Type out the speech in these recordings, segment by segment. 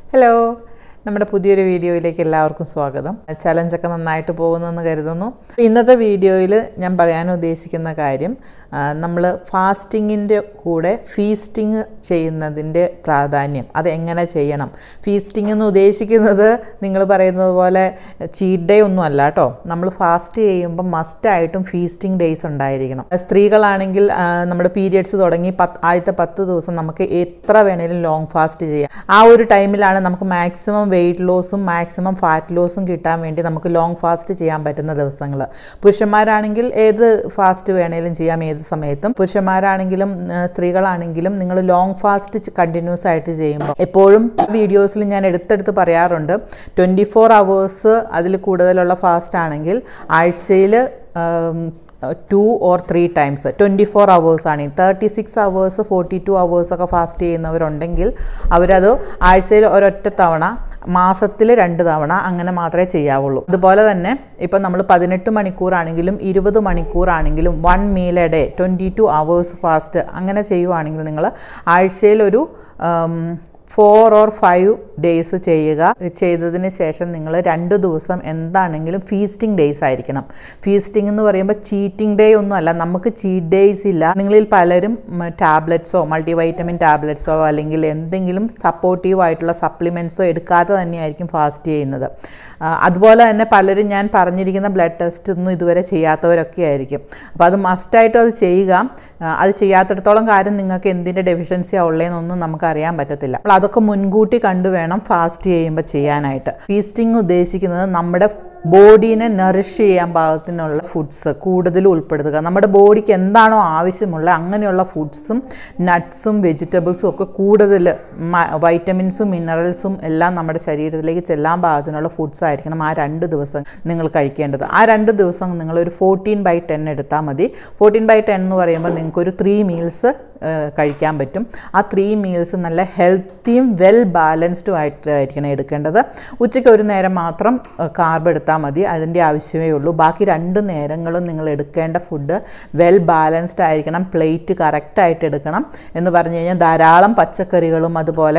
hello നമ്മുടെ പുതിയൊരു വീഡിയോയിലേക്ക് എല്ലാവർക്കും സ്വാഗതം ചലഞ്ചൊക്കെ നന്നായിട്ട് പോകുന്നെന്ന് കരുതുന്നു ഇന്നത്തെ വീഡിയോയിൽ ഞാൻ പറയാൻ ഉദ്ദേശിക്കുന്ന കാര്യം നമ്മൾ ഫാസ്റ്റിങ്ങിൻ്റെ കൂടെ ഫീസ്റ്റിംഗ് ചെയ്യുന്നതിൻ്റെ പ്രാധാന്യം അത് എങ്ങനെ ചെയ്യണം ഫീസ്റ്റിംഗ് എന്ന് ഉദ്ദേശിക്കുന്നത് നിങ്ങൾ പറയുന്നത് പോലെ ചീറ്റ് ഡേ ഒന്നും അല്ല കേട്ടോ നമ്മൾ ഫാസ്റ്റ് ചെയ്യുമ്പോൾ മസ്റ്റായിട്ടും ഫീസ്റ്റിംഗ് ഡേയ്സ് ഉണ്ടായിരിക്കണം സ്ത്രീകളാണെങ്കിൽ ആ, നമ്മുടെ പീരിയഡ്സ് തുടങ്ങി പത്ത് ആദ്യത്തെ പത്ത് ദിവസം നമുക്ക് എത്ര വേണേലും ലോങ് ഫാസ്റ്റ് ചെയ്യാം ആ ഒരു ടൈമിലാണ് നമുക്ക് മാക്സിമം വെയിറ്റ് ലോസും മാക്സിമം ഫാറ്റ് ലോസും കിട്ടാൻ വേണ്ടി നമുക്ക് ലോങ് ഫാസ്റ്റ് ചെയ്യാൻ പറ്റുന്ന ദിവസങ്ങൾ പുരുഷന്മാരാണെങ്കിൽ ഏത് ഫാസ്റ്റ് വേണേലും ചെയ്യാം ഏത് സമയത്തും പുരുഷന്മാരാണെങ്കിലും ആ, സ്ത്രീകളാണെങ്കിലും നിങ്ങൾ ലോങ് ഫാസ്റ്റ് കണ്ടിന്യൂസ് ആയിട്ട് ചെയ്യുമ്പോൾ എപ്പോഴും വീഡിയോസിൽ ഞാൻ എടുത്തെടുത്ത് പറയാറുണ്ട് ട്വൻറ്റി ഫോർ അവേഴ്സ് അതിൽ കൂടുതലുള്ള ഫാസ്റ്റ് ആണെങ്കിൽ ആഴ്ചയിൽ two or three times twenty four അവേഴ്സാണ് thirty six hours forty two അവേഴ്സൊക്കെ ഫാസ്റ്റ് ചെയ്യുന്നവരുണ്ടെങ്കിൽ അവരത് ആഴ്ചയിൽ ഒരൊറ്റ തവണ മാസത്തിൽ രണ്ട് തവണ അങ്ങനെ മാത്രമേ ചെയ്യാവുള്ളൂ അതുപോലെ തന്നെ ഇപ്പം നമ്മൾ പതിനെട്ട് മണിക്കൂറാണെങ്കിലും ഇരുപത് മണിക്കൂറാണെങ്കിലും one meal a day twenty two hours fast അങ്ങനെ ചെയ്യുവാണെങ്കിൽ നിങ്ങൾ ആഴ്ചയിലൊരു ഫോർ ഓർ ഫൈവ് ഡേയ്സ് ചെയ്യുക ചെയ്തതിന് ശേഷം നിങ്ങൾ രണ്ട് ദിവസം എന്താണെങ്കിലും ഫീസ്റ്റിംഗ് ഡേയ്സ് ആയിരിക്കണം ഫീസ്റ്റിംഗ് എന്ന് പറയുമ്പോൾ ചീറ്റിംഗ് ഡേ ഒന്നും അല്ല നമുക്ക് ചീറ്റ് ഡേയ്സ് ഇല്ല നിങ്ങളിൽ പലരും ടാബ്ലറ്റ്സോ മൾട്ടിവൈറ്റമിൻ ടാബ്ലറ്റ്സോ അല്ലെങ്കിൽ എന്തെങ്കിലും സപ്പോർട്ടീവ് ആയിട്ടുള്ള സപ്ലിമെൻറ്റ്സോ എടുക്കാതെ തന്നെയായിരിക്കും ഫാസ്റ്റ് ചെയ്യുന്നത് ആ, അതുപോലെ തന്നെ പലരും ഞാൻ പറഞ്ഞിരിക്കുന്ന ബ്ലഡ് ടെസ്റ്റ് ഒന്നും ഇതുവരെ ചെയ്യാത്തവരൊക്കെ ആയിരിക്കും അപ്പോൾ അത് മസ്റ്റായിട്ടും അത് ചെയ്യുക ആ, അത് ചെയ്യാത്തിടത്തോളം കാര്യം നിങ്ങൾക്ക് എന്തിൻ്റെ ഡെഫിഷ്യൻസിയാണ് ഉള്ളതെന്നൊന്നും നമുക്ക് അറിയാൻ പറ്റത്തില്ല അപ്പോൾ അതൊക്കെ മുൻകൂട്ടി കണ്ടു വേണം ഫാസ്റ്റ് ചെയ്യുമ്പോൾ ചെയ്യാനായിട്ട് ഫീസ്റ്റിംഗ് ഉദ്ദേശിക്കുന്നത് നമ്മുടെ ബോഡീനെ നറിഷ് ചെയ്യാൻ പാകത്തിനുള്ള ഫുഡ്സ് കൂടുതൽ ഉൾപ്പെടുത്തുക നമ്മുടെ ബോഡിക്ക് എന്താണോ ആവശ്യമുള്ള അങ്ങനെയുള്ള ഫുഡ്സും നട്ട്സും വെജിറ്റബിൾസും ഒക്കെ കൂടുതൽ വൈറ്റമിൻസും മിനറൽസും എല്ലാം നമ്മുടെ ശരീരത്തിലേക്ക് ചെല്ലാൻ പാകത്തിനുള്ള ഫുഡ്സ് ആയിരിക്കണം ആ രണ്ട് ദിവസം നിങ്ങൾ കഴിക്കേണ്ടത് ആ രണ്ട് ദിവസം നിങ്ങളൊരു ഫോർട്ടീൻ ബൈ ടെൻ എടുത്താൽ മതി ഫോർട്ടീൻ ബൈ ടെൻ എന്ന് പറയുമ്പോൾ നിങ്ങൾക്കൊരു ത്രീ മീൽസ് കഴിക്കാൻ പറ്റും ആ ത്രീ മീൽസ് നല്ല ഹെൽത്തിയും വെൽ ബാലൻസ്ഡും ആയിട്ടായിരിക്കണം എടുക്കേണ്ടത് ഉച്ചയ്ക്ക് ഒരു നേരം മാത്രം കാർബ് എടുത്താൽ മതി അതിൻ്റെ ആവശ്യമേ ഉള്ളൂ ബാക്കി രണ്ട് നേരങ്ങളും നിങ്ങൾ എടുക്കേണ്ട ഫുഡ് വെൽ ബാലൻസ്ഡ് ആയിരിക്കണം പ്ലേറ്റ് കറക്റ്റായിട്ട് എടുക്കണം എന്ന് പറഞ്ഞു കഴിഞ്ഞാൽ ധാരാളം പച്ചക്കറികളും അതുപോലെ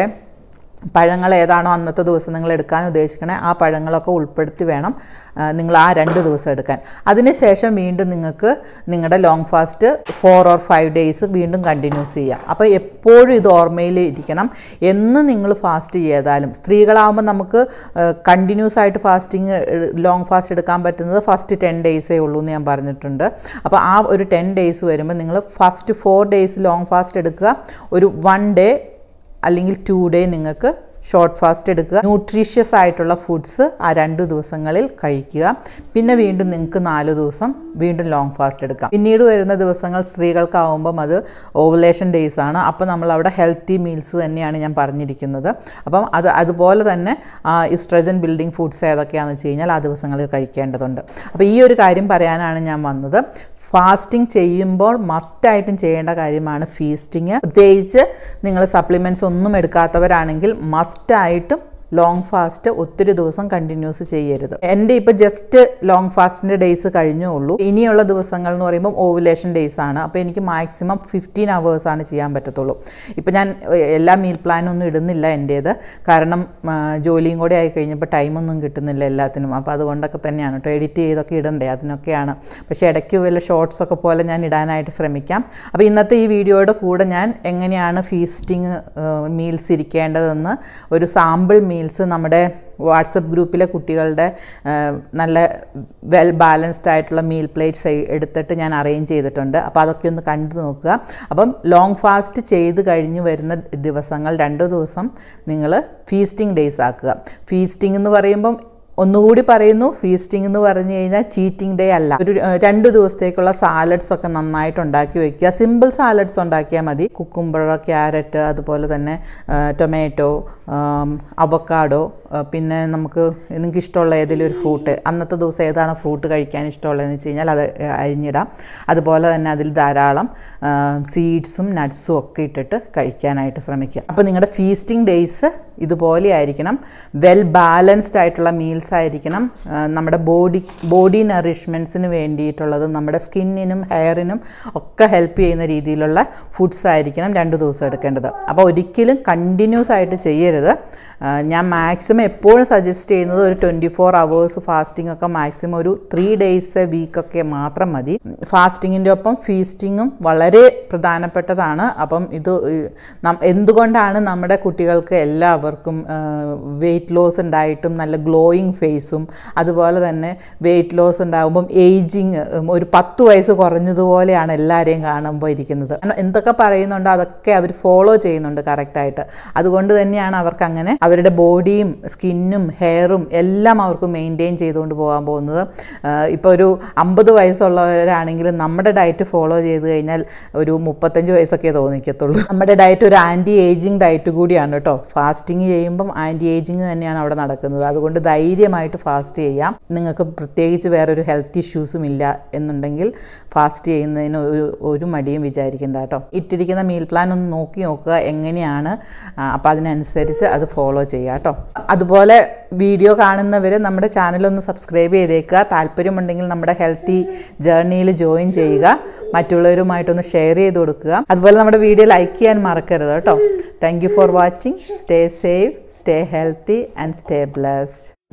പഴങ്ങൾ ഏതാണോ അന്നത്തെ ദിവസം നിങ്ങൾ എടുക്കാൻ ഉദ്ദേശിക്കണേ ആ പഴങ്ങളൊക്കെ ഉൾപ്പെടുത്തി വേണം ആ, നിങ്ങൾ ആ രണ്ട് ദിവസം എടുക്കാൻ അതിനുശേഷം വീണ്ടും നിങ്ങൾക്ക് നിങ്ങളുടെ long fast four or five days വീണ്ടും കണ്ടിന്യൂസ് ചെയ്യാം അപ്പോൾ എപ്പോഴും ഇത് ഓർമ്മയിൽ ഇരിക്കണം എന്ന് നിങ്ങൾ ഫാസ്റ്റ് ചെയ്താലും സ്ത്രീകളാകുമ്പോൾ നമുക്ക് കണ്ടിന്യൂസ് ആയിട്ട് ഫാസ്റ്റിങ് ലോങ് ഫാസ്റ്റ് എടുക്കാൻ പറ്റുന്നത് ഫസ്റ്റ് ടെൻ ഡേയ്സേ ഉള്ളൂ എന്ന് ഞാൻ പറഞ്ഞിട്ടുണ്ട് അപ്പോൾ ആ ഒരു ടെൻ ഡേയ്സ് വരുമ്പോൾ നിങ്ങൾ first four days long fast എടുക്കുക ഒരു വൺ ഡേ അല്ലെങ്കിൽ ടു ഡേ നിങ്ങൾക്ക് ഷോർട്ട് ഫാസ്റ്റ് എടുക്കുക ന്യൂട്രീഷ്യസ് ആയിട്ടുള്ള ഫുഡ്സ് ആ രണ്ട് ദിവസങ്ങളിൽ കഴിക്കുക പിന്നെ വീണ്ടും നിങ്ങൾക്ക് നാല് ദിവസം വീണ്ടും ലോങ് ഫാസ്റ്റ് എടുക്കാം പിന്നീട് വരുന്ന ദിവസങ്ങൾ സ്ത്രീകൾക്കാവുമ്പം അത് ഓവുലേഷൻ ഡേയ്സ് ആണ് അപ്പോൾ നമ്മൾ അവിടെ ഹെൽത്തി മീൽസ് തന്നെയാണ് ഞാൻ പറഞ്ഞിരിക്കുന്നത് അപ്പം അത് അതുപോലെ തന്നെ ഇസ്ട്രജൻ ബിൽഡിംഗ് ഫുഡ്സ് ഏതൊക്കെയാണെന്ന് വെച്ച് കഴിഞ്ഞാൽ ആ ദിവസങ്ങളിൽ കഴിക്കേണ്ടതുണ്ട് അപ്പോൾ ഈ ഒരു കാര്യം പറയാനാണ് ഞാൻ വന്നത് ഫാസ്റ്റിംഗ് ചെയ്യുമ്പോൾ മസ്റ്റായിട്ടും ചെയ്യേണ്ട കാര്യമാണ് ഫീസ്റ്റിങ് പ്രത്യേകിച്ച് നിങ്ങൾ സപ്ലിമെൻറ്റ്സ് ഒന്നും എടുക്കാത്തവരാണെങ്കിൽ മസ്റ്റായിട്ടും ലോങ് ഫാസ്റ്റ് ഒത്തിരി ദിവസം കണ്ടിന്യൂസ് ചെയ്യരുത് എൻ്റെ ഇപ്പോൾ ജസ്റ്റ് ലോങ് ഫാസ്റ്റിൻ്റെ ഡേയ്സ് കഴിഞ്ഞേ ഉള്ളൂ ഇനിയുള്ള ദിവസങ്ങൾ എന്ന് പറയുമ്പോൾ ഓവുലേഷൻ ഡേയ്സ് ആണ് അപ്പോൾ എനിക്ക് മാക്സിമം ഫിഫ്റ്റീൻ ആണ് ചെയ്യാൻ പറ്റത്തുള്ളൂ ഇപ്പോൾ ഞാൻ ഏഹ്, എല്ലാ മീൽ പ്ലാനും ഒന്നും ഇടുന്നില്ല എൻ്റേത് കാരണം ആ, ജോലിയും കൂടെ ആയി കഴിഞ്ഞപ്പോൾ ടൈമൊന്നും കിട്ടുന്നില്ല എല്ലാത്തിനും അപ്പോൾ അതുകൊണ്ടൊക്കെ തന്നെയാണ് കേട്ടോ എഡിറ്റ് ചെയ്തൊക്കെ ഇടണ്ടേ അതിനൊക്കെയാണ് പക്ഷേ ഇടയ്ക്ക് വല്ല ഷോർട്സ് ഒക്കെ പോലെ ഞാൻ ഇടാനായിട്ട് ശ്രമിക്കാം അപ്പോൾ ഇന്നത്തെ ഈ വീഡിയോയുടെ കൂടെ ഞാൻ എങ്ങനെയാണ് ഫീസ്റ്റിംഗ് മീൽസ് ഇരിക്കേണ്ടതെന്ന് ഒരു സാമ്പിൾ മീൽസ് നമ്മുടെ വാട്സപ്പ് ഗ്രൂപ്പിലെ കുട്ടികളുടെ ആ, നല്ല വെൽ ബാലൻസ്ഡ് ആയിട്ടുള്ള മീൽ പ്ലേറ്റ്സ് എടുത്തിട്ട് ഞാൻ അറേഞ്ച് ചെയ്തിട്ടുണ്ട് അപ്പോൾ അതൊക്കെ ഒന്ന് കണ്ടു നോക്കുക അപ്പം ലോങ് ഫാസ്റ്റ് ചെയ്ത് കഴിഞ്ഞ് വരുന്ന ദിവസങ്ങൾ രണ്ട് ദിവസം നിങ്ങൾ ഫീസ്റ്റിംഗ് ഡേയ്സ് ആക്കുക ഫീസ്റ്റിംഗ് എന്ന് പറയുമ്പം ഒന്നുകൂടി പറയുന്നു ഫീസ്റ്റിംഗ് എന്ന് പറഞ്ഞു കഴിഞ്ഞാൽ ചീറ്റിംഗ് ഡേ അല്ല ഒരു ഏഹ്, രണ്ട് ദിവസത്തേക്കുള്ള സാലഡ്സ് ഒക്കെ നന്നായിട്ട് ഉണ്ടാക്കി വെക്കുക സിമ്പിൾ സാലഡ്സ് ഉണ്ടാക്കിയാൽ മതി കുക്കുംബർ ക്യാരറ്റ് അതുപോലെ തന്നെ ടൊമാറ്റോ അവക്കാഡോ പിന്നെ നമുക്ക് നിങ്ങൾക്ക് ഇഷ്ടമുള്ള ഏതെങ്കിലും ഒരു ഫ്രൂട്ട് അന്നത്തെ ദിവസം ഏതാണ് ഫ്രൂട്ട് കഴിക്കാൻ ഇഷ്ടമുള്ളതെന്ന് വെച്ച് കഴിഞ്ഞാൽ അത് അരിഞ്ഞിടാം അതുപോലെ തന്നെ അതിൽ ധാരാളം സീഡ്സും നട്ട്സും ഒക്കെ ഇട്ടിട്ട് കഴിക്കാനായിട്ട് ശ്രമിക്കുക അപ്പോൾ നിങ്ങളുടെ ഫീസ്റ്റിംഗ് ഡേയ്സ് ഇതുപോലെ ആയിരിക്കണം വെൽ ബാലൻസ്ഡ് ആയിട്ടുള്ള മീൽസ് ഫുഡ്സ് ആയിരിക്കണം ആ, നമ്മുടെ ബോഡി ബോഡി നറിഷ്മെൻറ്റ്സിന് വേണ്ടിയിട്ടുള്ളത് നമ്മുടെ സ്കിന്നിനും ഹെയറിനും ഒക്കെ ഹെൽപ്പ് ചെയ്യുന്ന രീതിയിലുള്ള ഫുഡ്സ് ആയിരിക്കണം രണ്ട് ദിവസം എടുക്കേണ്ടത് അപ്പോൾ ഒരിക്കലും കണ്ടിന്യൂസ് ആയിട്ട് ചെയ്യരുത് ആ, ഞാൻ മാക്സിമം എപ്പോഴും സജസ്റ്റ് ചെയ്യുന്നത് ഒരു ട്വൻറ്റി ഫോർ അവേഴ്സ് ഫാസ്റ്റിംഗ് ഒക്കെ മാക്സിമം ഒരു ത്രീ ഡേയ്സ് വീക്കൊക്കെ മാത്രം മതി ഫാസ്റ്റിങ്ങിൻ്റെ ഒപ്പം ഫീസ്റ്റിങ്ങും വളരെ പ്രധാനപ്പെട്ടതാണ് അപ്പം ഇത് ഈ നം- എന്തുകൊണ്ടാണ് നമ്മുടെ കുട്ടികൾക്ക് എല്ലാവർക്കും വെയിറ്റ് ലോസ് ഉണ്ടായിട്ടും നല്ല ഗ്ലോയിങ് ഫേസും അതുപോലെ തന്നെ വെയിറ്റ് ലോസ് ഉണ്ടാകുമ്പം ഏജിങ് ഒരു പത്ത് വയസ്സ് കുറഞ്ഞതുപോലെയാണ് എല്ലാവരെയും കാണുമ്പോൾ ഇരിക്കുന്നത് കാരണം എന്തൊക്കെ പറയുന്നുണ്ടോ അതൊക്കെ അവർ ഫോളോ ചെയ്യുന്നുണ്ട് കറക്റ്റായിട്ട് അതുകൊണ്ട് തന്നെയാണ് അവർക്ക് അങ്ങനെ അവരുടെ ബോഡിയും സ്കിന്നും ഹെയറും എല്ലാം അവർക്ക് മെയിൻറ്റെയിൻ ചെയ്തുകൊണ്ട് പോകാൻ പോകുന്നത് ഇപ്പോൾ ഒരു അമ്പത് വയസ്സുള്ളവരാണെങ്കിലും നമ്മുടെ ഡയറ്റ് ഫോളോ ചെയ്ത് കഴിഞ്ഞാൽ ഒരു മുപ്പത്തഞ്ച് വയസ്സൊക്കെ തോന്നിക്കത്തുള്ളൂ നമ്മുടെ ഡയറ്റ് ഒരു ആൻറ്റി ഏജിങ് ഡയറ്റ് കൂടിയാണ് കേട്ടോ ഫാസ്റ്റിംഗ് ചെയ്യുമ്പം ആൻറ്റി ഏജിങ് തന്നെയാണ് അവിടെ നടക്കുന്നത് അതുകൊണ്ട് ധൈര്യമായിട്ട് ഫാസ്റ്റ് ചെയ്യാം നിങ്ങൾക്ക് പ്രത്യേകിച്ച് വേറൊരു ഹെൽത്ത് ഇഷ്യൂസും ഇല്ല എന്നുണ്ടെങ്കിൽ ഫാസ്റ്റ് ചെയ്യുന്നതിന് ഒരു ഒരു മടിയും വിചാരിക്കേണ്ട കേട്ടോ ഇട്ടിരിക്കുന്ന മീൽ പ്ലാൻ ഒന്ന് നോക്കി നോക്കുക എങ്ങനെയാണ് അപ്പോൾ അതിനനുസരിച്ച് അത് ഫോളോ ചെയ്യുക കേട്ടോ അതുപോലെ വീഡിയോ കാണുന്നവർ നമ്മുടെ ചാനലൊന്ന് സബ്സ്ക്രൈബ് ചെയ്തേക്കുക താല്പര്യമുണ്ടെങ്കിൽ നമ്മുടെ ഹെൽത്തി ജേർണിയിൽ ജോയിൻ ചെയ്യുക മറ്റുള്ളവരുമായിട്ടൊന്ന് ഷെയർ ചെയ്ത് കൊടുക്കുക അതുപോലെ നമ്മുടെ വീഡിയോ ലൈക്ക് ചെയ്യാൻ മറക്കരുത് കേട്ടോ thank you for watching stay safe stay healthy and stay blessed